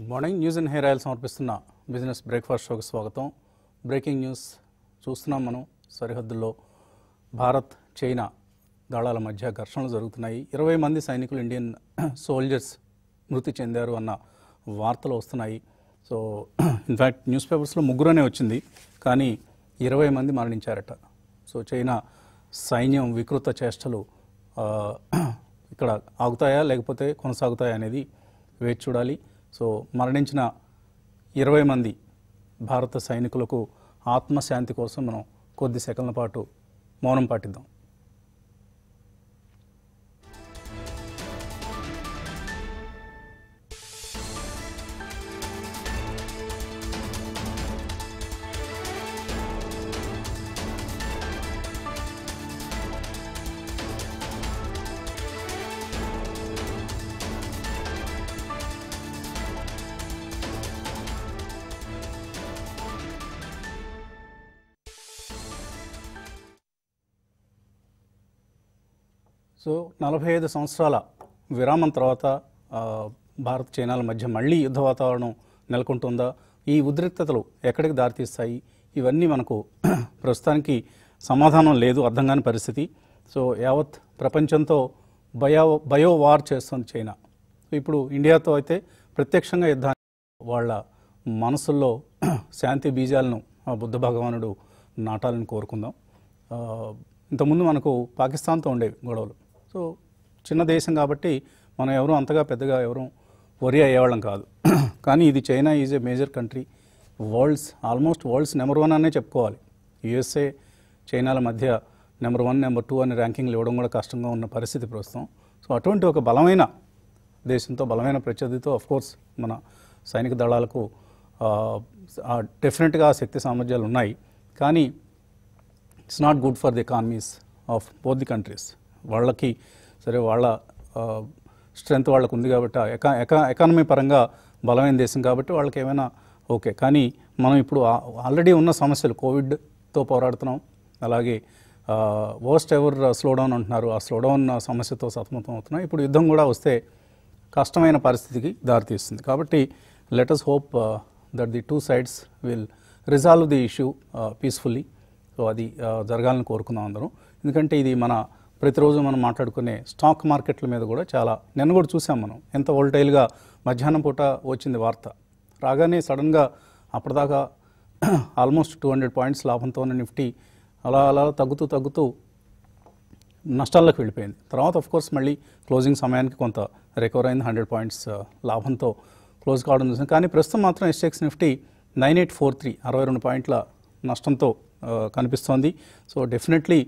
Good morning news and hair oil సమర్పిస్తున్న business breakfast షోకి స్వాగతం బ్రేకింగ్ న్యూస్ చూస్తున్నాం మనం సరిహద్దుల్లో భారత్ చైనా దళాల మధ్య ఘర్షణలు జరుగుతున్నాయి ఇరవై మంది సైనికులు ఇండియన్ సోల్జర్స్ మృతి చెందారు అన్న వార్తలు వస్తున్నాయి సో ఇన్ఫ్యాక్ట్ న్యూస్ పేపర్స్లో ముగ్గురనే వచ్చింది కానీ ఇరవై మంది మరణించారట సో చైనా సైన్యం వికృత చేష్టలు ఆ, ఇక్కడ ఆగుతాయా లేకపోతే కొనసాగుతాయా అనేది వేచి చూడాలి సో మరణించిన ఇరవై మంది భారత సైనికులకు ఆత్మశాంతి కోసం మనం కొద్ది సెకండ్ల పాటు మౌనం పాటిద్దాం సో నలభై ఐదు సంవత్సరాల విరామం తర్వాత ఆ, భారత్ చైనాల మధ్య మళ్ళీ యుద్ధ వాతావరణం నెలకొంటుందా ఈ ఉద్రిక్తతలు ఎక్కడికి దారితీస్తాయి ఇవన్నీ మనకు ప్రస్తుతానికి సమాధానం లేదు అర్థం కాని పరిస్థితి సో యావత్ ప్రపంచంతో బయో బయో వార్ చేస్తుంది చైనా ఇప్పుడు ఇండియాతో అయితే ప్రత్యక్షంగా యుద్ధాన్ని వాళ్ళ మనసుల్లో శాంతి బీజాలను ఆ బుద్ధ భగవానుడు నాటాలని కోరుకుందాం ఆ, ఇంతకుముందు మనకు పాకిస్తాన్తో ఉండేవి గొడవలు సో చిన్న దేశం కాబట్టి మనం ఎవరు అంతగా పెద్దగా ఎవరు వరి అయ్యేవాళ్ళం కాదు కానీ ఇది China is a major country world's almost world's number one అనే చెప్పుకోవాలి యుఎస్ఏ చైనాల మధ్య నెంబర్ వన్ నెంబర్ టూ అనే ర్యాంకింగ్లు ఇవ్వడం కూడా కష్టంగా ఉన్న పరిస్థితి ప్రస్తుతం సో అటువంటి ఒక బలమైన దేశంతో బలమైన ప్రత్యర్థితో కోర్స్ మన సైనిక దళాలకు డెఫినెట్గా శక్తి సామర్థ్యాలు ఉన్నాయి కానీ it's not good for the economies of both the countries వాళ్ళకి సరే వాళ్ళ స్ట్రెంత్ వాళ్ళకు ఉంది కాబట్టి ఆ ఎకా ఎకా ఎకానమీ పరంగా బలమైన దేశం కాబట్టి వాళ్ళకి ఏమైనా ఓకే కానీ మనం ఇప్పుడు ఆల్రెడీ ఉన్న సమస్యలు కోవిడ్తో పోరాడుతున్నాం అలాగే వర్స్ట్ ఎవర్ స్లో డౌన్ అంటున్నారు ఆ స్లో డౌన్ సమస్యతో సతమతం అవుతున్నాం ఇప్పుడు యుద్ధం కూడా వస్తే కష్టమైన పరిస్థితికి దారితీస్తుంది కాబట్టి let us hope that the two sides will resolve the issue peacefully so అది ఆ, జరగాలని కోరుకుందాం అందరం ఎందుకంటే ఇది మన ప్రతిరోజు మనం మాట్లాడుకునే స్టాక్ మార్కెట్ల మీద కూడా చాలా నిన్న కూడా చూసాం మనం ఎంత వోల్టైల్గా మధ్యాహ్నం పూట వచ్చింది వార్త రాగానే సడన్గా అప్పటిదాకా ఆల్మోస్ట్ టూ హండ్రెడ్ పాయింట్స్ లాభంతో ఉన్న నిఫ్టీ అలా అలా తగ్గుతూ తగ్గుతూ నష్టాల్లోకి వెళ్ళిపోయింది తర్వాత ఆఫ్ కోర్స్ మళ్ళీ క్లోజింగ్ సమయానికి కొంత రికవర్ అయింది హండ్రెడ్ పాయింట్స్ ఆ, లాభంతో క్లోజ్ కావడం చూసాం కానీ ప్రస్తుతం మాత్రం ఎస్టెక్స్ Nifty nine eight four three అరవై రెండు పాయింట్ల నష్టంతో ఆ, కనిపిస్తోంది సో డెఫినెట్లీ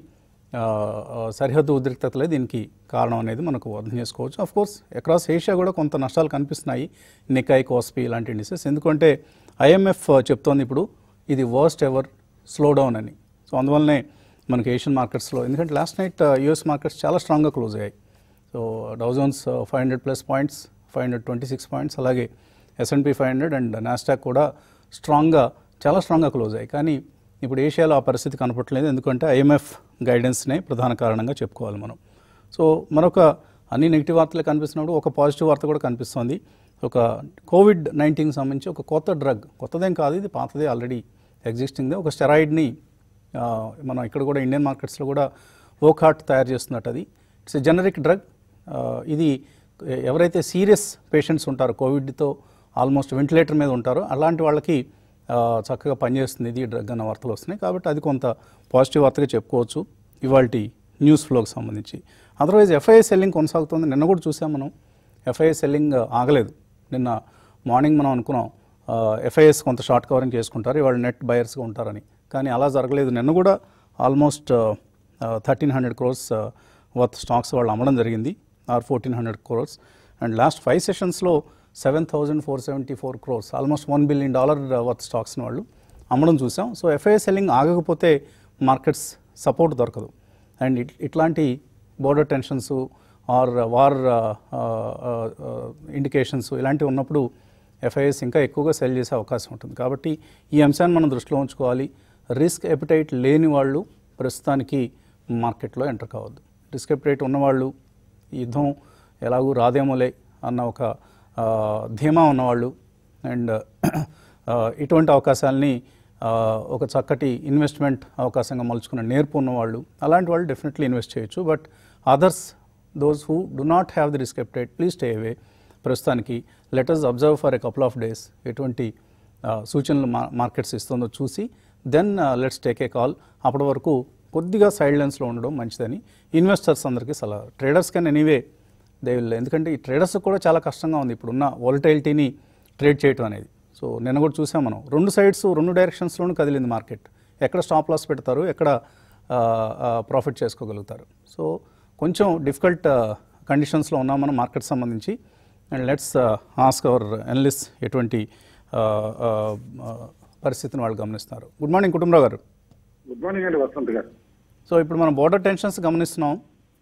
సరిహద్దు ఉద్రిక్తతలే దీనికి కారణం అనేది మనకు అర్థం చేసుకోవచ్చు అఫ్ కోర్స్ అక్రాస్ ఏషియా కూడా కొంత నష్టాలు కనిపిస్తున్నాయి నికాయ్ కోస్పీ ఇలాంటి ఇండిసెస్ ఎందుకంటే ఐఎంఎఫ్ చెప్తోంది ఇప్పుడు ఇది వర్స్ట్ ఎవర్ స్లో డౌన్ అని సో అందువల్లనే మనకి ఏషియన్ మార్కెట్స్లో ఎందుకంటే లాస్ట్ నైట్ యూఎస్ మార్కెట్స్ చాలా స్ట్రాంగ్గా క్లోజ్ అయ్యాయి so Dow Jones five hundred plus points five hundred twenty six points అలాగే S and P five hundred and Nasdaq కూడా స్ట్రాంగ్గా చాలా స్ట్రాంగ్గా క్లోజ్ అయ్యాయి కానీ ఇప్పుడు ఏషియాలో ఆ పరిస్థితి కనపట్లేదు ఎందుకంటే ఐఎంఎఫ్ గైడెన్స్నే ప్రధాన కారణంగా చెప్పుకోవాలి మనం సో మరొక అన్ని నెగిటివ్ వార్తలే కనిపిస్తున్నప్పుడు ఒక పాజిటివ్ వార్త కూడా కనిపిస్తోంది ఒక కోవిడ్ నైన్టీన్కి సంబంధించి ఒక కొత్త డ్రగ్ కొత్తదేం కాదు ఇది పాతదే ఆల్రెడీ ఎగ్జిస్టింగ్దే ఒక స్టెరాయిడ్ని ఆ, మనం ఇక్కడ కూడా ఇండియన్ మార్కెట్స్లో కూడా ఓకాట్ తయారు చేస్తున్నట్టు అది ఇట్స్ ఎ జనరిక్ డ్రగ్ ఇది ఎవరైతే సీరియస్ పేషెంట్స్ ఉంటారో కోవిడ్తో ఆల్మోస్ట్ వెంటిలేటర్ మీద ఉంటారో అలాంటి వాళ్ళకి ఆ, చక్కగా పనిచేస్తుంది ఇది డ్రగ్ అన్న వార్తలు వస్తున్నాయి కాబట్టి అది కొంత పాజిటివ్ వార్తగా చెప్పుకోవచ్చు ఇవాళ న్యూస్ ఫ్లోకి సంబంధించి అదర్వైజ్ ఎఫ్ఐఏ సెల్లింగ్ కొనసాగుతుంది నిన్న కూడా చూసాం మనం ఎఫ్ఐఏ సెల్లింగ్ ఆగలేదు నిన్న మార్నింగ్ మనం అనుకున్నాం ఎఫ్ఐఎస్ కొంత షార్ట్ కవరింగ్ చేసుకుంటారు ఇవాళ నెట్ బయర్స్గా ఉంటారని కానీ అలా జరగలేదు నిన్న కూడా almost thirteen hundred crores worth stocks వాళ్ళు అమ్మడం జరిగింది or fourteen hundred crores and last five సెషన్స్లో seven thousand four seventy four crores almost one billion dollar worth స్టాక్స్ని వాళ్ళు అమ్మడం చూసాం సో ఎఫ్ఐఏ సెల్లింగ్ ఆగకపోతే మార్కెట్స్ సపోర్ట్ దొరకదు అండ్ ఇట్ ఇట్లాంటి border tensions or war indications ఇలాంటివి ఉన్నప్పుడు ఎఫ్ఐఎస్ ఇంకా ఎక్కువగా సెల్ చేసే అవకాశం ఉంటుంది కాబట్టి ఈ అంశాన్ని మనం దృష్టిలో ఉంచుకోవాలి రిస్క్ ఎపిటైట్ లేని వాళ్ళు ప్రస్తుతానికి మార్కెట్లో ఎంటర్ కావద్దు రిస్క్ ఎపిటైట్ ఉన్నవాళ్ళు ఈ యుద్ధం ఎలాగూ రాదేమోలే అన్న ఒక ఆ, ధీమా ఉన్నవాళ్ళు అండ్ ఇటువంటి అవకాశాలని ఆ, ఒక చక్కటి ఇన్వెస్ట్మెంట్ అవకాశంగా మలుచుకున్న నేర్పు ఉన్నవాళ్ళు అలాంటి వాళ్ళు డెఫినెట్లీ ఇన్వెస్ట్ చేయొచ్చు but others those who do not have the risk appetite please stay away ప్రస్తుతానికి letters observe for a couple of days ఎటువంటి ఆ, సూచనలు మా మార్కెట్స్ ఇస్తుందో చూసి then let's take a call అప్పటి వరకు కొద్దిగా సైడ్ లైన్స్లో ఉండడం మంచిదని ఇన్వెస్టర్స్ అందరికీ సలహా traders can anyway they will ఎందుకంటే ఈ ట్రేడర్స్ కూడా చాలా కష్టంగా ఉంది ఇప్పుడున్న వాలటైలిటీని ట్రేడ్ చేయటం అనేది సో నిన్న కూడా చూసాం మనం రెండు సైడ్స్ రెండు డైరెక్షన్స్లోనూ కదిలింది మార్కెట్ ఎక్కడ స్టాప్ లాస్ పెడతారు ఎక్కడ ప్రాఫిట్ చేసుకోగలుగుతారు సో కొంచెం డిఫికల్ట్ కండిషన్స్లో ఉన్నాం మనం మార్కెట్ సంబంధించి and let's ask our analyst ఎటువంటి ఆ, ఆ, ఆ, పరిస్థితిని వాళ్ళు గమనిస్తున్నారు గుడ్ మార్నింగ్ కుటుంబరావు గారు గుడ్ మార్నింగ్ అండి వసంత్ గారు సో ఇప్పుడు మనం బోర్డర్ టెన్షన్స్ గమనిస్తున్నాం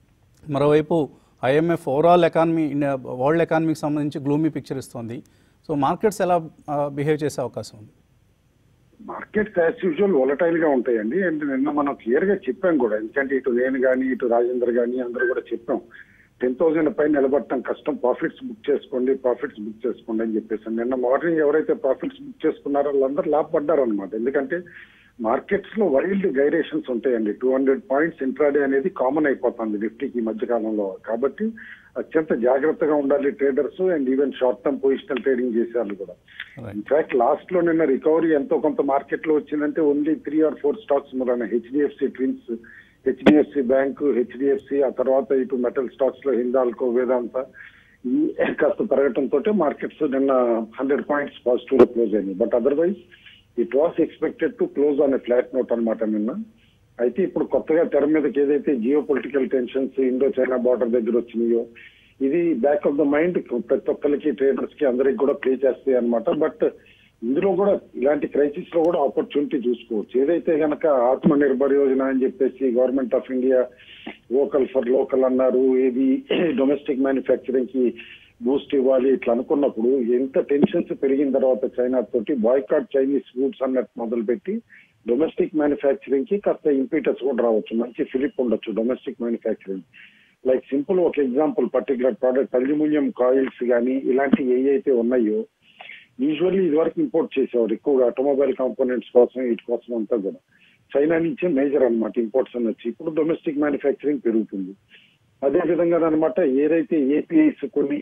మరోవైపు IMF overall economy India world ఎకానమీకి సంబంధించి గ్లూమీ పిక్చర్ ఇస్తుంది సో మార్కెట్స్ ఎలా బిహేవ్ చేసే అవకాశం ఉంది మార్కెట్స్ యాజ్ యూజువల్ వొలటైల్ గా ఉంటాయండి అండ్ నిన్న మనం క్లియర్ గా చెప్పాం కూడా ఎందుకంటే ఇటు నేను కానీ ఇటు రాజేందర్ కానీ అందరూ కూడా చెప్పాం టెన్ థౌసండ్ పైన నిలబడటం కష్టం ప్రాఫిట్స్ బుక్ చేసుకోండి ప్రాఫిట్స్ బుక్ చేసుకోండి అని చెప్పేసి నిన్న మార్నింగ్ ఎవరైతే ప్రాఫిట్స్ బుక్ చేసుకున్నారో వాళ్ళందరూ లాభపడ్డారు అనమాట ఎందుకంటే మార్కెట్స్ లో వైల్డ్ గైరేషన్స్ ఉంటాయండి టూ హండ్రెడ్ పాయింట్స్ ఇంట్రాడే అనేది కామన్ అయిపోతుంది నిఫ్టీకి ఈ మధ్య కాలంలో కాబట్టి అత్యంత జాగ్రత్తగా ఉండాలి traders and even short term positional trading చేసే వాళ్ళు కూడా Right. ఇన్ఫాక్ట్ లాస్ట్ లో నిన్న రికవరీ ఎంతో కొంత మార్కెట్ లో వచ్చిందంటే only three or four stocks మన HDFC twins HDFC bank HDFC ఆ తర్వాత ఇటు మెటల్ స్టాక్స్ లో హిందాల్కో వేదాంత ఈ కాస్త పెరగటంతో మార్కెట్స్ నిన్న హండ్రెడ్ పాయింట్స్ పాజిటివ్ గా క్లోజ్ అయింది but otherwise it was expected to close on a flat note అనమాట నిన్న అయితే ఇప్పుడు కొత్తగా తెర మీదకి ఏదైతే geopolitical tensions Indo China border దగ్గర వచ్చినాయో ఇది బ్యాక్ ఆఫ్ ద మైండ్ ప్రతి ఒక్కరికి ట్రేడర్స్ కి అందరికి కూడా ప్లే చేస్తాయి అనమాట బట్ ఇందులో కూడా ఇలాంటి క్రైసిస్ లో కూడా ఆపర్చునిటీ చూసుకోవచ్చు ఏదైతే గనక ఆత్మ నిర్భర్ యోజన అని చెప్పేసి government of India vocal for local అన్నారు ఏది డొమెస్టిక్ మ్యానుఫ్యాక్చరింగ్ కి బూస్ట్ ఇవ్వాలి ఇట్లా అనుకున్నప్పుడు ఎంత టెన్షన్స్ పెరిగిన తర్వాత చైనా తోటి బాయ్కాట్ చైనీస్ గూడ్స్ అన్నట్టు మొదలుపెట్టి డొమెస్టిక్ మ్యానుఫ్యాక్చరింగ్ కి కాస్త ఇంపీటస్ కూడా రావచ్చు మంచి ఫిలిప్ ఉండొచ్చు డొమెస్టిక్ మ్యానుఫ్యాక్చరింగ్ లైక్ సింపుల్ ఒక example particular product aluminium coils కానీ ఇలాంటి ఏ అయితే ఉన్నాయో యూజువల్లీ ఇది వరకు ఇంపోర్ట్ చేసేవారు ఎక్కువగా ఆటోమొబైల్ కాంపోనెంట్స్ కోసం వీటి కోసం అంతా కూడా చైనా నుంచే మేజర్ అన్నమాట ఇంపోర్ట్స్ అని వచ్చి ఇప్పుడు డొమెస్టిక్ మ్యానుఫ్యాక్చరింగ్ పెరుగుతుంది అదే విధంగా అనమాట ఏదైతే ఏపీఐస్ కొన్ని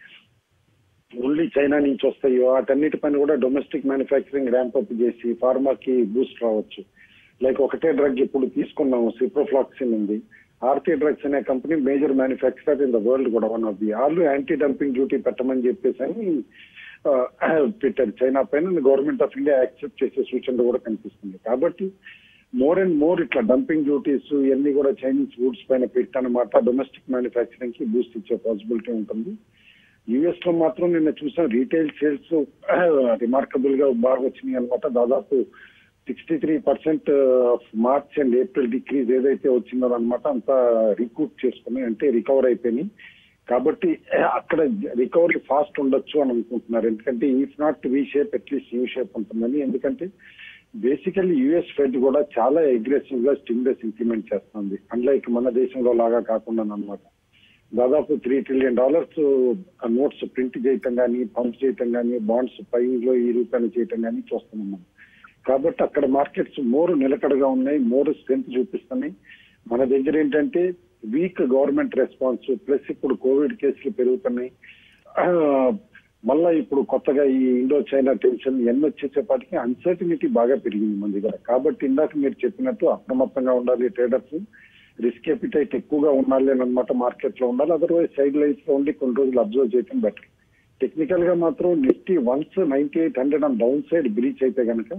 ఓన్లీ చైనా నుంచి వస్తాయో వాటన్నిటిపైన కూడా డొమెస్టిక్ మ్యానుఫ్యాక్చరింగ్ ర్యాంప్ అప్ చేసి ఫార్మాకి బూస్ట్ రావచ్చు లైక్ ఒకటే డ్రగ్ ఇప్పుడు తీసుకున్నాము సిప్రోఫ్లాక్సిన్ ఉంది ఆర్టీ డ్రగ్స్ అనే company major manufacturer in the world కూడా వన్ ఆఫ్ ది వాళ్ళు యాంటీ డంపింగ్ డ్యూటీ పెట్టమని చెప్పేసి అని ఆ, పెట్టారు చైనా పైన గవర్నమెంట్ ఆఫ్ ఇండియా యాక్సెప్ట్ చేసే సూచనలు కూడా కనిపిస్తుంది కాబట్టి మోర్ అండ్ మోర్ ఇట్లా డంపింగ్ డ్యూటీస్ ఇవన్నీ కూడా చైనీస్ గూడ్స్ పైన పెట్టనమాట డొమెస్టిక్ మ్యానుఫ్యాక్చరింగ్ కి బూస్ట్ ఇచ్చే పాసిబిలిటీ ఉంటుంది యుఎస్ లో మాత్రం నిన్న చూసాం రీటైల్ సేల్స్ రిమార్కబుల్ గా బాగా వచ్చినాయి అనమాట దాదాపు sixty three percent March and April decrease ఏదైతే వచ్చిందో అనమాట అంతా రికూప్ చేసుకుని అంటే రికవర్ అయిపోయినాయి కాబట్టి అక్కడ రికవరీ ఫాస్ట్ ఉండొచ్చు అని అనుకుంటున్నారు ఎందుకంటే if not V shape at least U shape ఉంటుందని ఎందుకంటే బేసికల్లీ యుఎస్ ఫెడ్ కూడా చాలా అగ్రెసివ్ గా స్టిమ్యులస్ ఇంప్లిమెంట్ చేస్తుంది అన్లైక్ మన దేశంలో లాగా కాకుండా అనమాట దాదాపు three trillion dollars notes print చేయటం కానీ పంప్ చేయటం కానీ బాండ్స్ పైలో ఈ రూపాయలు చేయటం కానీ చూస్తున్నాం మనం కాబట్టి అక్కడ మార్కెట్స్ మోర్ నిలకడగా ఉన్నాయి మోర్ స్ట్రెంత్ చూపిస్తున్నాయి మన దగ్గర ఏంటంటే వీక్ గవర్నమెంట్ రెస్పాన్స్ ప్లస్ ఇప్పుడు కోవిడ్ కేసులు పెరుగుతున్నాయి ఆ, మళ్ళా ఇప్పుడు కొత్తగా ఈ ఇండో చైనా టెన్షన్ ఎన్ని వచ్చేసేపాటికి అన్సర్టినిటీ బాగా పెరిగింది మన దగ్గర కాబట్టి ఇందాక మీరు చెప్పినట్టు అప్రమత్తంగా ఉండాలి ట్రేడర్స్ రిస్క్ ఎపిటైట్ ఎక్కువగా ఉండాలి అని అనమాట మార్కెట్ లో ఉండాలి అదర్వైజ్ సైడ్ లైన్స్ లో ఉండి కొన్ని రోజులు అబ్జర్వ్ చేయడం బెటర్ టెక్నికల్ గా మాత్రం Nifty once ninety eight hundred and downside breach అయితే గనక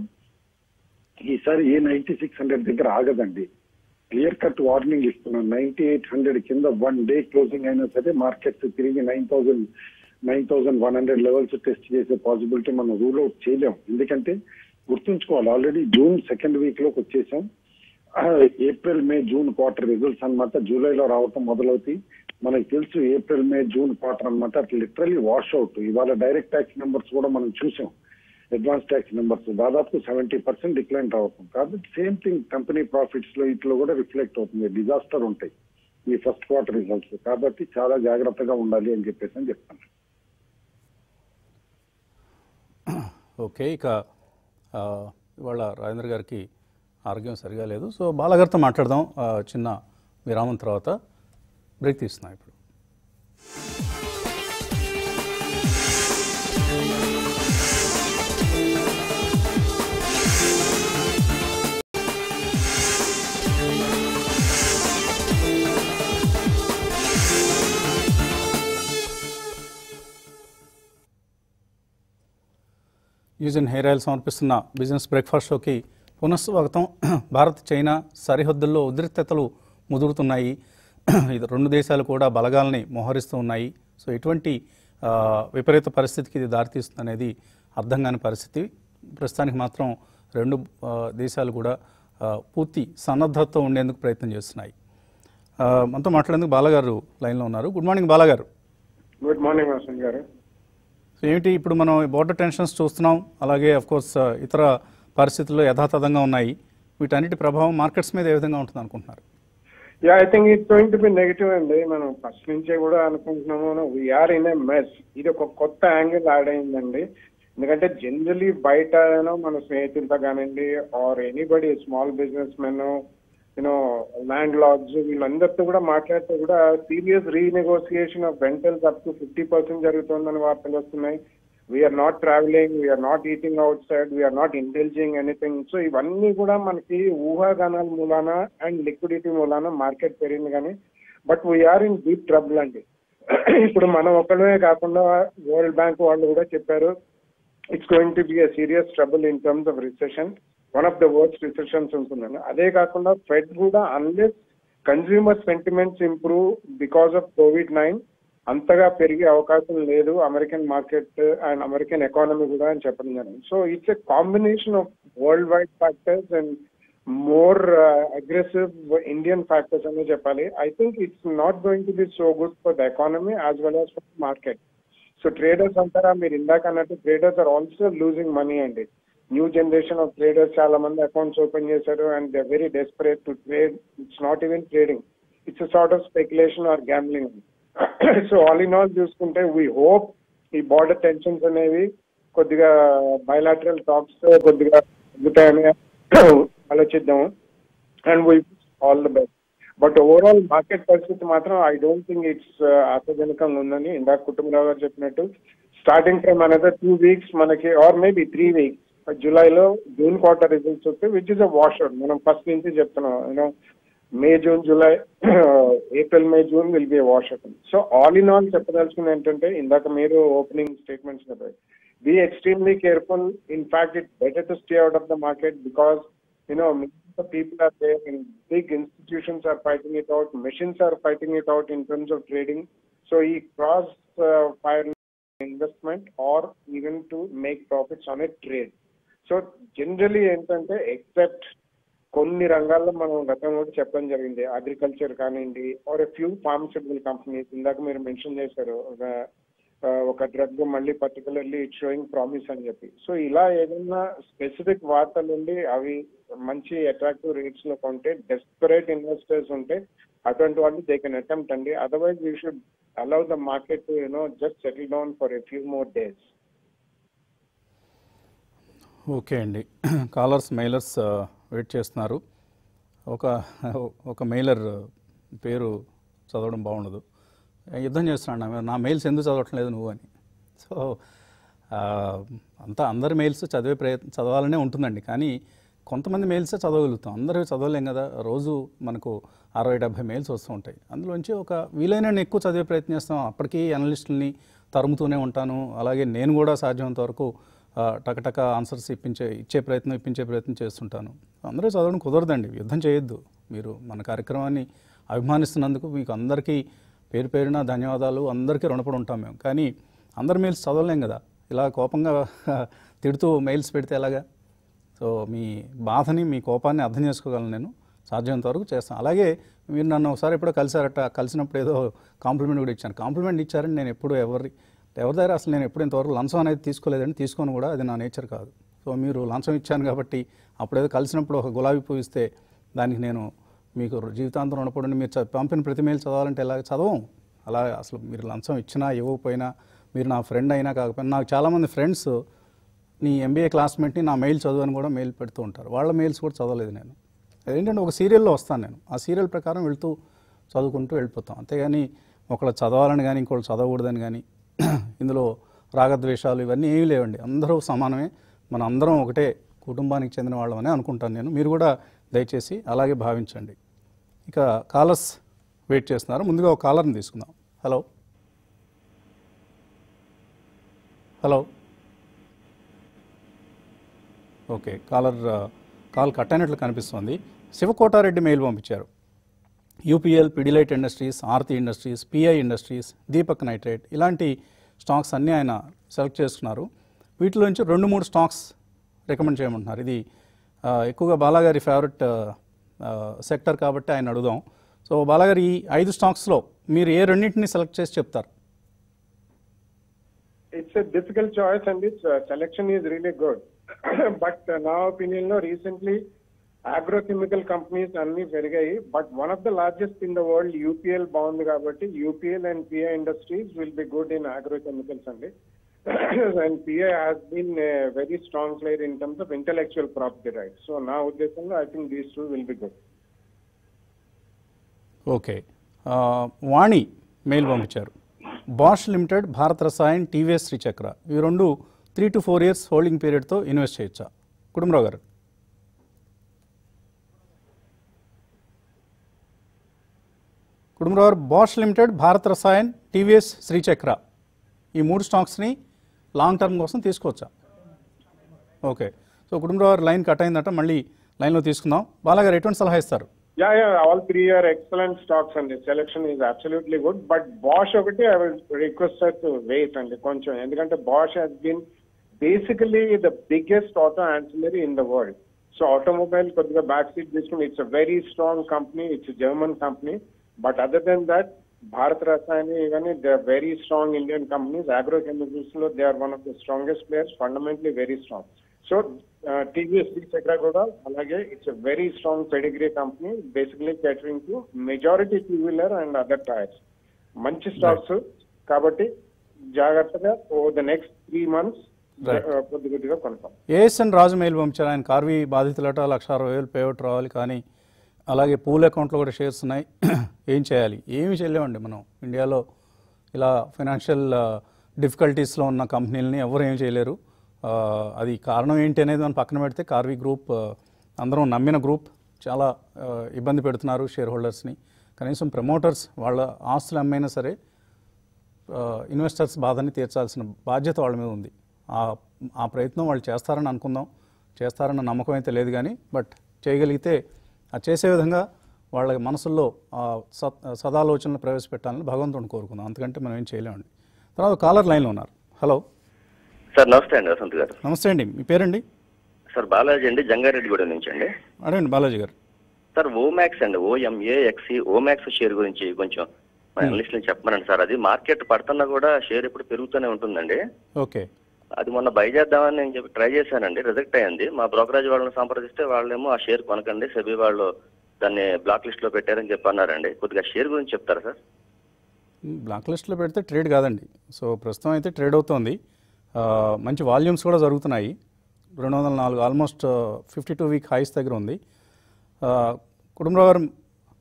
ఈసారి ఏ నైన్టీ సిక్స్ హండ్రెడ్ దగ్గర ఆగదండి క్లియర్ కట్ వార్నింగ్ ఇస్తున్నాను నైన్టీ ఎయిట్ హండ్రెడ్ కింద వన్ డే క్లోజింగ్ అయినా సరే మార్కెట్స్ తిరిగి nine thousand nine thousand one hundred levels test చేసే పాసిబిలిటీ మనం రూల్ అవుట్ చేయలేం ఎందుకంటే గుర్తుంచుకోవాలి ఆల్రెడీ జూన్ సెకండ్ వీక్ లోకి వచ్చేసాం ఆ, April May June quarter results అన్నమాట జూలైలో రావటం మొదలవుతాయి మనకి తెలుసు ఏప్రిల్ మే జూన్ క్వార్టర్ అన్నమాట అట్లా లిటరల్లీ వాష్ అవుట్ ఇవాళ డైరెక్ట్ ట్యాక్స్ నెంబర్స్ కూడా మనం చూసాం అడ్వాన్స్ ట్యాక్స్ నెంబర్స్ దాదాపు సెవెంటీ పర్సెంట్ డిక్లైన్ రావటం కాబట్టి సేమ్ థింగ్ కంపెనీ ప్రాఫిట్స్ లో ఇట్లో కూడా రిఫ్లెక్ట్ అవుతుంది డిజాస్టర్ ఉంటాయి ఈ ఫస్ట్ క్వార్టర్ రిజల్ట్స్ కాబట్టి చాలా జాగ్రత్తగా ఉండాలి అని చెప్పేసి అని చెప్తాను ఓకే ఇక ఆ, ఇవాళ రాజేంద్ర గారికి ఆరోగ్యం సరిగా లేదు సో బాలగారితో మాట్లాడదాం ఆ, చిన్న విరామం తర్వాత బ్రేక్ తీస్తున్నాం ఇప్పుడు యూజ్ అండ్ హెయిర్ ఆయిల్ సమర్పిస్తున్న బిజినెస్ బ్రేక్ఫాస్ట్ షోకి పునఃస్వాగతం భారత్ చైనా సరిహద్దుల్లో ఉద్రిక్తతలు ముదురుతున్నాయి ఇది రెండు దేశాలు కూడా బలగాల్ని మోహరిస్తూ ఉన్నాయి సో ఎటువంటి ఆ, విపరీత పరిస్థితికి ఇది దారితీస్తుంది అనేది అర్థం కాని పరిస్థితి ప్రస్తుతానికి మాత్రం రెండు ఆ, దేశాలు కూడా ఆ, పూర్తి సన్నద్ధతతో ఉండేందుకు ప్రయత్నం చేస్తున్నాయి ఆ, మనతో మాట్లాడేందుకు బాలగారు లైన్లో ఉన్నారు గుడ్ మార్నింగ్ బాలగారు good morning Vasanth garu so ఏమిటి ఇప్పుడు మనం బోర్డర్ టెన్షన్స్ చూస్తున్నాం అలాగే కోర్స్ ఇతర పరిస్థితుల్లో యథాతథంగా ఉన్నాయి వీటన్నిటి ప్రభావం మార్కెట్స్ మీద ఏ విధంగా ఉంటుంది అనుకుంటున్నారు yeah I think it's going to be negative అండి మనం ఫస్ట్ నుంచే కూడా అనుకుంటున్నాము వీఆర్ ఇన్ ఏ మెస్ ఇది ఒక కొత్త యాంగిల్ యాడ్ అయిందండి ఎందుకంటే జనరలీ బయట ఏనో మన స్నేహితులతో కానివ్వండి or anybody small businessmen you know landlords వీళ్ళందరితో కూడా మాట్లాడితే కూడా serious renegotiation of rentals up to fifty percent జరుగుతుందని వార్తలు వస్తున్నాయి we are not travelling we are not eating outside we are not indulging anything so ఇవన్నీ కూడా మనకి ఊహాగానాల మూలాన అండ్ లిక్విడిటీ మూలాన మార్కెట్ పెరిగింది కానీ but we are in deep trouble అండి ఇప్పుడు మనం ఒక్కడమే కాకుండా వరల్డ్ బ్యాంక్ వాళ్ళు కూడా చెప్పారు it's going to be a serious trouble in terms of recession one of the వర్డ్స్ రిసెషన్స్ ఉంటుందండి అదే కాకుండా ఫెడ్ కూడా unless consumer sentiments improve because of Covid nine అంతగా పెరిగే అవకాశం లేదు American market and American economy కూడా అని చెప్పడం జరిగింది so it's a combination of world wide factors and more aggressive Indian factors అనే చెప్పాలి I think it's not going to be so good for the economy as well as for market so traders అంటారా మీరు ఇందాక అన్నట్టు traders are also losing money అండి new generation of traders చాలా మంది accounts open చేశారు and they very desperate to trade it's not even trading it's sort of speculation or gambling so all in all చూసుకుంటే we hope ఈ border tensions అనేవి కొద్దిగా bilateral talks కొద్దిగా తగ్గుతాయని ఆలోచిద్దాము and we all the best but overall market పరిస్థితి మాత్రం I don't think it's ఆశాజనకంగా ఉందని ఇందాక కుటుంబరావు గారు చెప్పినట్టు starting from another two weeks మనకి ఆర్ మేబీ త్రీ వీక్స్ జూలైలో జూన్ క్వార్టర్ రిజల్ట్స్ వస్తే which is a wash out మనం ఫస్ట్ నుంచి చెప్తున్నాం you know May June July April May June will be wash out so all in all చెప్పదలుచుకుంది ఏంటంటే ఇందాక మీరు ఓపెనింగ్ స్టేట్మెంట్స్ కదా be extremely careful in fact it better to stay out of the market because you know, millions of people are there and big institutions are fighting it out, machines are fighting it out in terms of trading. So he cross uh, fire investment or even to make profits on a trade. So generally ఏంటంటే except కొన్ని రంగాల్లో మనం గతంలో కూడా చెప్పడం జరిగింది agriculture కానివ్వండి or a few pharmaceutical companies ఇందాక మీరు మెన్షన్ చేశారు ఒక ఆ, ఒక డ్రగ్ మళ్ళీ పర్టికులర్లీ ఇట్ షోయింగ్ ప్రామిస్ అని చెప్పి సో ఇలా ఏదైనా స్పెసిఫిక్ వార్తలు ఉండి అవి మంచి అట్రాక్టివ్ రేట్స్ లో కొంటే డెస్పరేట్ ఇన్వెస్టర్స్ ఉంటే అటువంటి వాళ్ళు దే కెన్ అటెంప్ట్ అండి otherwise we should allow the market to you know just settle down for a few more days okay అండి కాలర్స్ మెయిలర్స్ ఆ, వెయిట్ చేస్తున్నారు ఒక ఒక మెయిలర్ పేరు చదవడం బాగుండదు యుద్ధం చేస్తున్నాడు నా మీద, నా మెయిల్స్ ఎందుకు చదవటం లేదు నువ్వు అని సో ఆ, అంతా అందరి మెయిల్స్ చదివే ప్రయత్నం చదవాలనే ఉంటుందండి కానీ కొంతమంది మెయిల్సే చదవగలుగుతాం అందరూ చదవలేం కదా రోజు మనకు అరవై డెబ్భై మెయిల్స్ వస్తూ ఉంటాయి అందులోంచి ఒక వీలైన ఎక్కువ చదివే ప్రయత్నం చేస్తాం అప్పటికీ అనలిస్టులని తరుముతూనే ఉంటాను అలాగే నేను కూడా సాధ్యమైనంత వరకు ఆ, టకటక ఆన్సర్స్ ఇప్పించే ఇచ్చే ప్రయత్నం ఇప్పించే ప్రయత్నం చేస్తుంటాను అందరూ చదవడం కుదరదండి యుద్ధం చేయొద్దు మీరు మన కార్యక్రమాన్ని అభిమానిస్తున్నందుకు మీకు అందరికీ పేరు పేరున ధన్యవాదాలు అందరికీ రుణపడి ఉంటాం మేము కానీ అందరి మెయిల్స్ చదవలేం కదా ఇలా కోపంగా తిడుతూ మెయిల్స్ పెడితే ఎలాగా సో మీ బాధని మీ కోపాన్ని అర్థం చేసుకోగలను నేను సాధ్యమైనంత వరకు చేస్తాను అలాగే మీరు నన్ను ఒకసారి ఎప్పుడో కలిసారట కలిసినప్పుడు ఏదో కాంప్లిమెంట్ కూడా ఇచ్చాను కాంప్లిమెంట్ ఇచ్చారని నేను ఎప్పుడు ఎవరి ఎవరి దగ్గర అసలు నేను ఎప్పుడు ఇంతవరకు లంచం అనేది తీసుకోలేదని తీసుకొని కూడా అది నా నేచర్ కాదు సో మీరు లంచం ఇచ్చాను కాబట్టి అప్పుడు ఏదో కలిసినప్పుడు ఒక గులాబీ పువ్వు ఇస్తే దానికి నేను మీకు జీవితాంతం రుణపడి మీరు చ- పంపిన ప్రతి మెయిల్ చదవాలంటే ఎలా చదవం అలా అసలు మీరు లంచం ఇచ్చినా ఇవ్వకపోయినా మీరు నా ఫ్రెండ్ అయినా కాకపోయినా నాకు చాలామంది ఫ్రెండ్స్ నీ ఎంబీఏ క్లాస్మేట్ని నా మెయిల్ చదువు అని కూడా మెయిల్ పెడుతూ ఉంటారు వాళ్ళ మెయిల్స్ కూడా చదవలేదు నేను అదేంటంటే ఒక సీరియల్లో వస్తాను నేను ఆ సీరియల్ ప్రకారం వెళ్తూ చదువుకుంటూ వెళ్ళిపోతాం అంతేగాని ఒకళ్ళు చదవాలని కానీ ఇంకోళ్ళు చదవకూడదని కానీ ఇందులో రాగద్వేషాలు ఇవన్నీ ఏమీ లేవండి అందరూ సమానమే మన అందరం ఒకటే కుటుంబానికి చెందిన వాళ్ళమని అనుకుంటాను నేను మీరు కూడా దయచేసి అలాగే భావించండి ఇక కాలర్స్ వెయిట్ చేస్తున్నారు ముందుగా ఒక కాలర్ని తీసుకుందాం హలో హలో ఓకే కాలర్ ఆ, కాల్ కట్ అయినట్లు కనిపిస్తోంది శివకోటారెడ్డి మెయిల్ పంపించారు UPL Pidilite industries Aarti industries PI industries Deepak nitrite ఇలాంటి స్టాక్స్ అన్నీ ఆయన సెలెక్ట్ చేసుకున్నారు వీటిలోంచి రెండు మూడు స్టాక్స్ రికమెండ్ చేయమంటున్నారు ఇది ఆ, ఎక్కువగా బాలాగారి ఫేవరెట్ సెక్టర్ కాబట్టి ఆయన అడుగుదాం సో బాలాగారి ఈ ఐదు స్టాక్స్లో మీరు ఏ రెండింటిని సెలెక్ట్ చేసి చెప్తారు It's a difficult choice and its uh, selection is really good. but uh, నా ఒపీనియన్ లో రీసెంట్లీ అగ్రోకెమికల్ కంపెనీస్ అన్ని పెరిగాయి but one of the largest in the world UPL బాగుంది కాబట్టి UPL and PI industries will be good in agrochemicals అండి and PI has been very strong player in terms of intellectual property rights so నా ఉద్దేశంలో I think these two will be good okay ఆ, Vani mail పంపించారు Bosch limited Bharat Rasayan TVS Srichakra ఇవి రెండు three to four years holding పీరియడ్తో invest చేయొచ్చా Kutumbarao garu Kutumbarao garu Bosch limited Bharat Rasayan TVS Srichakra ఈ మూడు స్టాక్స్ని లాంగ్ టర్మ్ కోసం తీసుకోవచ్చా ఓకే సో కుటుంబరావు గారు లైన్ కట్ అయిందట మళ్ళీ లైన్లో తీసుకుందాం బాలాగారు ఎటువంటి సలహా ఇస్తారు Yeah, yeah, all three are excellent stocks and the selection is absolutely good. But Bosch ఒకటి I will request her to wait అండి కొంచెం ఎందుకంటే Bosch has been basically the biggest auto ancillary in the world. So automobile కొద్దిగా back seat తీసుకుని it's a very strong company it's German company but other than that Bharat Rasayan ఇవన్నీ they are very strong Indian companies agrochemicals లో they are one of the strongest players fundamentally very strong so TVS Chakra కూడా అలాగే it's very strong pedigree company basically catering to majority two wheeler and other tyres మంచి stocks కాబట్టి జాగ్రత్తగా over the next three months Right. కొద్ది కొద్దిగా కొనసాం ASN రాజు mail పంపించారు ఆయన కార్వి బాధితులట లక్ష అరవై వేలు పేఅవుట్ రావాలి కానీ అలాగే పూల్ అకౌంట్లో కూడా షేర్స్ ఉన్నాయి ఏం చేయాలి ఏమి చేయలేమండి మనం ఇండియాలో ఇలా ఫైనాన్షియల్ డిఫికల్టీస్లో ఉన్న కంపెనీలని ఎవరు ఏం చేయలేరు ఆ, అది కారణం ఏంటి అనేది మనం పక్కన పెడితే కార్వి గ్రూప్ ఆ, అందరం నమ్మిన గ్రూప్ చాలా ఆ, ఇబ్బంది పెడుతున్నారు షేర్ హోల్డర్స్ని కనీసం ప్రమోటర్స్ వాళ్ళ ఆస్తులు అమ్మైనా సరే ఆ, ఇన్వెస్టర్స్ బాధని తీర్చాల్సిన బాధ్యత వాళ్ళ మీద ఉంది ఆ ఆ ప్రయత్నం వాళ్ళు చేస్తారని అనుకుందాం చేస్తారన్న నమ్మకం అయితే లేదు కానీ బట్ చేయగలిగితే ఆ చేసే విధంగా వాళ్ళ మనసుల్లో ఆ సత్ సదాలోచనలు ప్రవేశపెట్టాలని భగవంతుడిని కోరుకుందాం అంతకంటే మనం ఏం చేయలేమండి తర్వాత కాలర్ లైన్లో ఉన్నారు హలో సార్ నమస్తే అండి వసంత్ గారు నమస్తే అండి మీ పేరండి సార్ బాలాజీ అండి జంగారెడ్డిగూడెం నుంచి అండి అడగండి బాలాజీ గారు సార్ ఓమాక్స్ అండి ఓఎంఏఎక్సి ఓమాక్స్ షేర్ గురించి కొంచెం మా అనలిస్టులు చెప్పమనండి సార్ అది మార్కెట్ పడుతున్నా కూడా షేర్ ఎప్పుడు పెరుగుతూనే ఉంటుందండి ఓకే అది మొన్న బై చేద్దామని నేను చెప్పి ట్రై చేశానండి రిజెక్ట్ అయ్యింది మా బ్రోకరేజ్ వాళ్ళని సంప్రదిస్తే వాళ్ళేమో ఆ షేర్ కొనకండి సెబీ వాళ్ళు దాన్ని బ్లాక్ లిస్ట్ లో పెట్టారని చెప్పి అన్నారండి కొద్దిగా షేర్ గురించి చెప్తారా సార్ బ్లాక్ లిస్ట్లో పెడితే ట్రేడ్ కాదండి సో ప్రస్తుతం అయితే ట్రేడ్ అవుతోంది ఆ, మంచి వాల్యూమ్స్ కూడా జరుగుతున్నాయి రెండు వందల నాలుగు almost fifty two week highs దగ్గర ఉంది ఆ, కుటుంబరావు గారు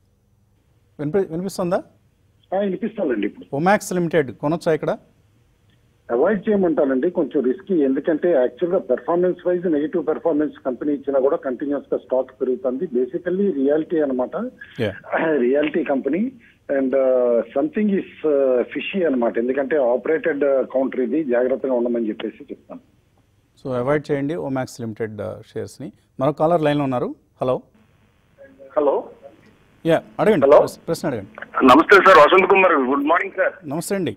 వినిపి వినిపిస్తుందా ఆ, వినిపిస్తానండి ఇప్పుడు ఒమాక్స్ లిమిటెడ్ కొనొచ్చా ఇక్కడ అవాయిడ్ చేయమంటానండి కొంచెం రిస్కీ ఎందుకంటే యాక్చువల్ గా performance wise negative performance company ఇచ్చినా కూడా కంటిన్యూస్ గా స్టాక్ పెరుగుతుంది బేసికల్లీ రియాలిటీ అనమాట Yeah. Reality company and something is fishy అనమాట ఎందుకంటే ఆపరేటెడ్ కౌంటర్ ఇది జాగ్రత్తగా ఉండమని చెప్పేసి చెప్తాను సో అవాయిడ్ చేయండి ఒమాక్స్ లిమిటెడ్ షేర్స్ని మరో కాలర్ లైన్లో ఉన్నారు హలో హలో యా అడగండి Hello? ప్రశ్న- ప్రశ్న అడగండి నమస్తే sir Vasanth Kumar good morning sir నమస్తే అండి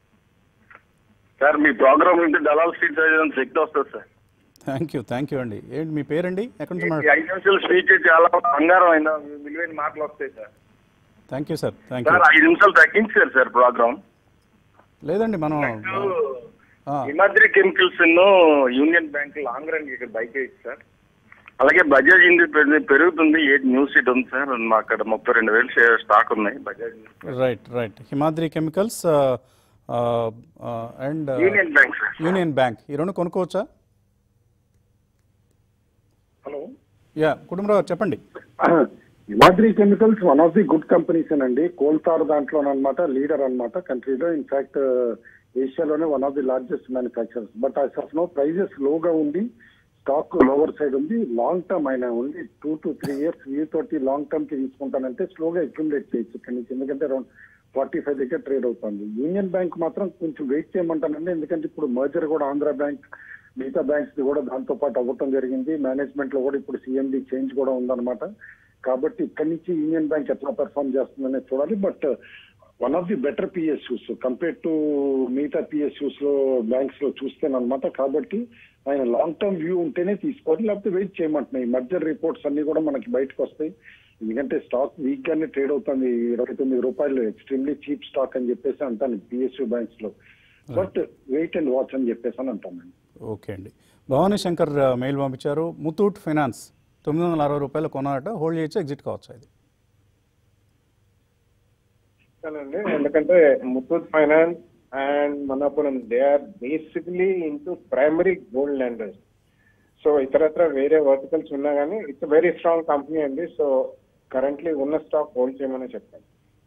సార్ మీ ప్రోగ్రామ్ నుంచి దళాల్ స్ట్రీట్ చదివిన శక్తి వస్తుంది sir thank you thank you అండి ఏంటి మీ పేరండి ఎక్కడి నుంచి ఈ మాట్లాడు ఐదు నిమిషాల స్పీచ్ చాలా బంగారం అయినా విలువైన మాటలు వస్తాయి sir thank you sir thank you sir ఐదు నిమిషాలు తగ్గించారు సార్ ప్రోగ్రామ్ లేదండి మనం ఆ, Himadri chemicals union bank long run ఇక్కడ బైక్ వేయచ్చు సార్ అలాగే బజాజ్ ఇండి పెరు- పెరుగుతుంది ఏ న్యూస్ సీట్ ఉంది సార్ మా అక్కడ ముప్పై రెండు వేలు షేర్ స్టాక్ ఉన్నాయి Bajaj right right Himadri chemicals and union bank sir union bank ఈ రెండు కొనుక్కోవచ్చా యా కుటుంబరావు చెప్పండి Himadri chemicals one of the good companies అండి కోల్తార్ దాంట్లో అనమాట లీడర్ అన్నమాట కంట్రీలో ఇన్ఫాక్ట్ ఏషియాలోనే one of the largest manufacturers but as of now prices లోగా ఉంది స్టాక్ లోవర్ సైడ్ ఉంది లాంగ్ టర్మ్ అయినా ఉంది two to three years view తోటి లాంగ్ టర్మ్ కి తీసుకుంటానంటే స్లోగా అక్యుములేట్ చేయొచ్చు ఇక్కడి నుంచి ఎందుకంటే అరౌండ్ ఫార్టీ ఫైవ్ దగ్గర ట్రేడ్ అవుతుంది యూనియన్ బ్యాంక్ మాత్రం కొంచెం వెయిట్ చేయమంటానండి ఎందుకంటే ఇప్పుడు మర్జర్ కూడా ఆంధ్ర బ్యాంక్ మిగతా బ్యాంక్స్ ది కూడా దాంతో పాటు అవ్వటం జరిగింది మేనేజ్మెంట్ లో కూడా ఇప్పుడు సీఎండి చేంజ్ కూడా ఉందన్నమాట కాబట్టి ఇక్కడి నుంచి యూనియన్ బ్యాంక్ ఎట్లా పెర్ఫార్మ్ చేస్తుందనే చూడాలి but one of the better PSUs compare to మిగతా పిఎస్యూస్ లో బ్యాంక్స్ లో చూస్తేనమాట కాబట్టి ఆయన లాంగ్ టర్మ్ వ్యూ ఉంటేనే తీసుకోవాలి లేకపోతే వెయిట్ చేయమంటున్నాయి మర్జర్ రిపోర్ట్స్ అన్ని కూడా మనకి బయటకు వస్తాయి ఎందుకంటే స్టాక్ వీక్ గానే ట్రేడ్ అవుతుంది ఇరవై తొమ్మిది రూపాయలు ఎక్స్ట్రీమ్లీ చీప్ స్టాక్ అని చెప్పేసి అంటాను పిఎస్యూ బ్యాంక్స్ లో బట్ వెయిట్ అండ్ వాచ్ అని చెప్పేసి అని అంటాను ఓకే అండి భవానీ శంకర్ ఆ, మెయిల్ పంపించారు ముతూట్ ఫైనాన్స్ తొమ్మిది వందల అరవై రూపాయలు కొనాలట హోల్డ్ చేయొచ్చు ఎగ్జిట్ కావచ్చు అది అండి ఎందుకంటే Muthoot finance and Manappuram they are basically into primary gold lenders so ఇతరత్ర వేరే వర్టికల్స్ ఉన్నా కానీ ఇట్స్ వెరీ స్ట్రాంగ్ కంపెనీ అండి సో కరెంట్లీ ఉన్న స్టాక్ హోల్డ్ చేయమని చెప్తాను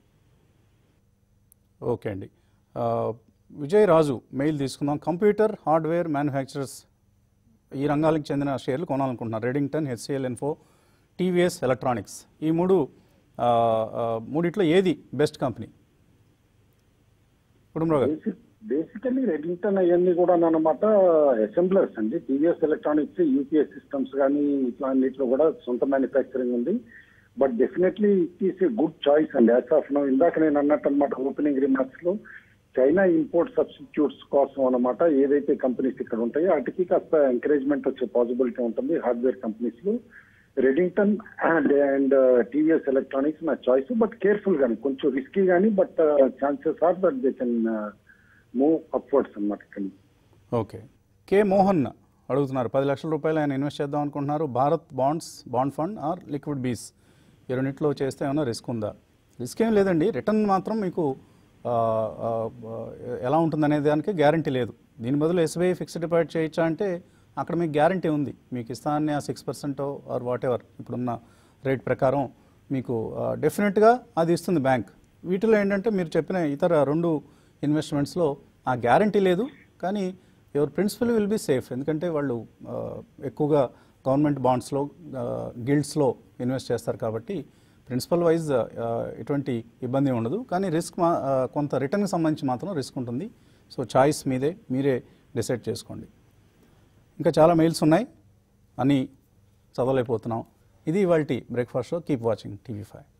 ఓకే అండి ఆ, విజయ్ రాజు మెయిల్ తీసుకుందాం కంప్యూటర్ హార్డ్వేర్ మ్యానుఫ్యాక్చరర్స్ ఈ రంగాలకు చెందిన షేర్లు కొనాలనుకుంటున్నారు Redington HCL info TVS electronics ఈ మూడు ఆ, ఆ, మూడిట్లో ఏది బెస్ట్ కంపెనీ కుటుంబరావు గారు బేసికలీ రెడింగ్టన్ అవన్నీ కూడా అనమాట అసెంబ్లర్స్ అండి టీవీఎస్ ఎలక్ట్రానిక్స్ యూపీఎస్ సిస్టమ్స్ కానీ ఇట్లా అన్నిట్లో కూడా సొంత మ్యానుఫ్యాక్చరింగ్ ఉంది but definitely it is a good choice అండి యాజ్ ఆఫ్ నో ఇందాక నేను అన్నట్టు అనమాట ఓపెనింగ్ రిమార్క్స్ లో చైనా ఇంపోర్ట్ సబ్స్టిట్యూట్స్ కోసం అనమాట ఏదైతే కంపెనీస్ ఇక్కడ ఉంటాయో వాటికి కాస్త ఎంకరేజ్మెంట్ వచ్చే పాసిబిలిటీ ఉంటుంది హార్డ్వేర్ కంపెనీస్ లో Redington and and TVS electronics నా చాయిస్ బట్ కేర్ఫుల్ గానీ కొంచెం రిస్కీ గానీ but chances are that they can move upwards అనమాట ఇక్కడ నుంచి. ఓకే కే మోహన్ అడుగుతున్నారు పది లక్షల రూపాయలు ఆయన ఇన్వెస్ట్ చేద్దాం అనుకుంటున్నారు Bharat bonds bond fund or liquid bees ఈ రెండింటిలో చేస్తే ఏమైనా రిస్క్ ఉందా రిస్క్ ఏం లేదండి రిటర్న్ మాత్రం మీకు ఆ, ఆ, ఆ, ఎలా ఉంటుందనే దానికి గ్యారంటీ లేదు దీని బదులు ఎస్బీఐ ఫిక్స్డ్ డిపాజిట్ చేయొచ్చా అంటే అక్కడ మీకు గ్యారంటీ ఉంది మీకు ఇస్తానని ఆ six percent or whatever ఇప్పుడున్న రేట్ ప్రకారం మీకు డెఫినెట్గా అది ఇస్తుంది బ్యాంక్ వీటిలో ఏంటంటే మీరు చెప్పిన ఇతర రెండు ఇన్వెస్ట్మెంట్స్లో ఆ గ్యారంటీ లేదు కానీ your principal will be safe ఎందుకంటే వాళ్ళు ఆ, ఎక్కువగా గవర్నమెంట్ బాండ్స్లో గిల్డ్స్లో ఇన్వెస్ట్ చేస్తారు కాబట్టి ప్రిన్సిపల్ వైజ్ ఎటువంటి ఇబ్బంది ఉండదు కానీ రిస్క్ మా ఆ, కొంత రిటర్న్కి సంబంధించి మాత్రం రిస్క్ ఉంటుంది సో చాయిస్ మీదే మీరే డిసైడ్ చేసుకోండి ఇంకా చాలా మెయిల్స్ ఉన్నాయి అని చదవలేకపోతున్నాం ఇది ఇవాళ breakfast show keep watching TV five